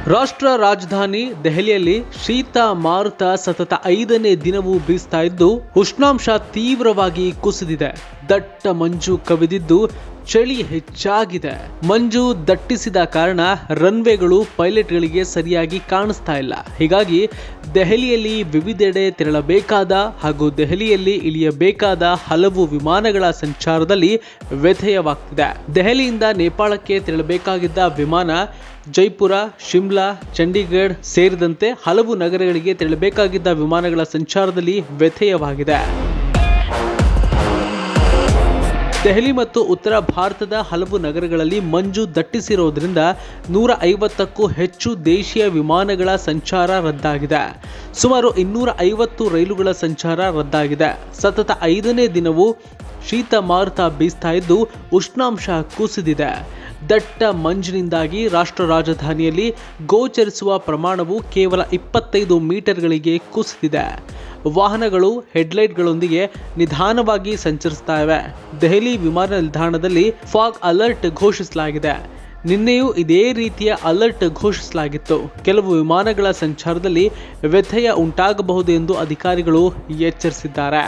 ರಾಷ್ಟ್ರ ರಾಜಧಾನಿ ದೆಹಲಿಯಲ್ಲಿ ಶೀತ ಮಾರುತ ಸತತ ಐದನೇ ದಿನವೂ ಬೀಸ್ತಾ ಇದ್ದು ಉಷ್ಣಾಂಶ ತೀವ್ರವಾಗಿ ಕುಸಿದಿದೆ ದಟ್ಟ ಮಂಜು ಕವಿದಿದ್ದು ಚಳಿ ಹೆಚ್ಚಾಗಿದೆ ಮಂಜು ದಟ್ಟಿಸಿದ ಕಾರಣ ರನ್ವೇಗಳು ಪೈಲಟ್ಗಳಿಗೆ ಸರಿಯಾಗಿ ಕಾಣಿಸ್ತಾ ಇಲ್ಲ ಹೀಗಾಗಿ ದೆಹಲಿಯಲ್ಲಿ ವಿವಿಧೆಡೆ ತೆರಳಬೇಕಾದ ಹಾಗೂ ದೆಹಲಿಯಲ್ಲಿ ಇಳಿಯಬೇಕಾದ ಹಲವು ವಿಮಾನಗಳ ಸಂಚಾರದಲ್ಲಿ ವ್ಯಥಯವಾಗ್ತಿದೆ ದೆಹಲಿಯಿಂದ ನೇಪಾಳಕ್ಕೆ ತೆರಳಬೇಕಾಗಿದ್ದ ವಿಮಾನ ಜೈಪುರ ಶಿಮ್ಲಾ ಚಂಡೀಗಢ ಸೇರಿದಂತೆ ಹಲವು ನಗರಗಳಿಗೆ ತೆರಳಬೇಕಾಗಿದ್ದ ವಿಮಾನಗಳ ಸಂಚಾರದಲ್ಲಿ ವ್ಯಥಯವಾಗಿದೆ ದೆಹಲಿ ಮತ್ತು ಉತ್ತರ ಭಾರತದ ಹಲವು ನಗರಗಳಲ್ಲಿ ಮಂಜು ದಟ್ಟಿಸಿರೋದ್ರಿಂದ ನೂರ ಐವತ್ತಕ್ಕೂ ಹೆಚ್ಚು ದೇಶೀಯ ವಿಮಾನಗಳ ಸಂಚಾರ ರದ್ದಾಗಿದೆ ಸುಮಾರು ಇನ್ನೂರ ಐವತ್ತು ರೈಲುಗಳ ಸಂಚಾರ ರದ್ದಾಗಿದೆ ಸತತ ಐದನೇ ದಿನವೂ ಶೀತ ಮಾರುತ ಬೀಸ್ತಾ ಇದ್ದು ಉಷ್ಣಾಂಶ ಕುಸಿದಿದೆ ದಟ್ಟ ಮಂಜಿನಿಂದಾಗಿ ರಾಷ್ಟ್ರ ರಾಜಧಾನಿಯಲ್ಲಿ ಗೋಚರಿಸುವ ಪ್ರಮಾಣವು ಕೇವಲ ಇಪ್ಪತ್ತೈದು ಮೀಟರ್ಗಳಿಗೆ ಕುಸಿದಿದೆ ವಾಹನಗಳು ಹೆಡ್ಲೈಟ್ಗಳೊಂದಿಗೆ ನಿಧಾನವಾಗಿ ಸಂಚರಿಸ್ತಾ ಇವೆ ದೆಹಲಿ ವಿಮಾನ ನಿಲ್ದಾಣದಲ್ಲಿ ಫಾಗ್ ಅಲರ್ಟ್ ಘೋಷಿಸಲಾಗಿದೆ ನಿನ್ನೆಯೂ ಇದೇ ರೀತಿಯ ಅಲರ್ಟ್ ಘೋಷಿಸಲಾಗಿತ್ತು ಕೆಲವು ವಿಮಾನಗಳ ಸಂಚಾರದಲ್ಲಿ ವ್ಯಥಯ ಉಂಟಾಗಬಹುದು ಎಂದು ಅಧಿಕಾರಿಗಳು ಎಚ್ಚರಿಸಿದ್ದಾರೆ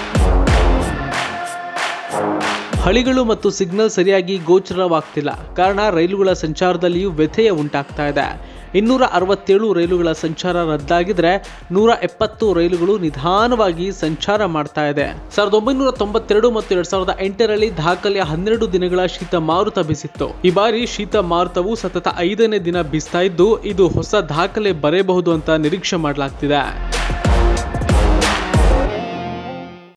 ಹಳಿಗಳು ಮತ್ತು ಸಿಗ್ನಲ್ ಸರಿಯಾಗಿ ಗೋಚರವಾಗ್ತಿಲ್ಲ ಕಾರಣ ರೈಲುಗಳ ಸಂಚಾರದಲ್ಲಿಯೂ ವ್ಯಥಯ ಉಂಟಾಗ್ತಾ ಇದೆ ಇನ್ನೂರ ಅರವತ್ತೇಳು ರೈಲುಗಳ ಸಂಚಾರ ರದ್ದಾಗಿದ್ರೆ ನೂರ ಎಪ್ಪತ್ತು ರೈಲುಗಳು ನಿಧಾನವಾಗಿ ಸಂಚಾರ ಮಾಡ್ತಾ ಇದೆ ಸಾವಿರದ ಒಂಬೈನೂರ ತೊಂಬತ್ತೆರಡು ಮತ್ತು ಎರಡ್ ಸಾವಿರದ ಎಂಟರಲ್ಲಿ ದಾಖಲೆಯ ಹನ್ನೆರಡು ದಿನಗಳ ಶೀತ ಮಾರುತ ಬೀಸಿತ್ತು ಈ ಬಾರಿ ಶೀತ ಮಾರುತವು ಸತತ ಐದನೇ ದಿನ ಬೀಸ್ತಾ ಇದ್ದು ಇದು ಹೊಸ ದಾಖಲೆ ಬರೆಯಬಹುದು ಅಂತ ನಿರೀಕ್ಷೆ ಮಾಡಲಾಗ್ತಿದೆ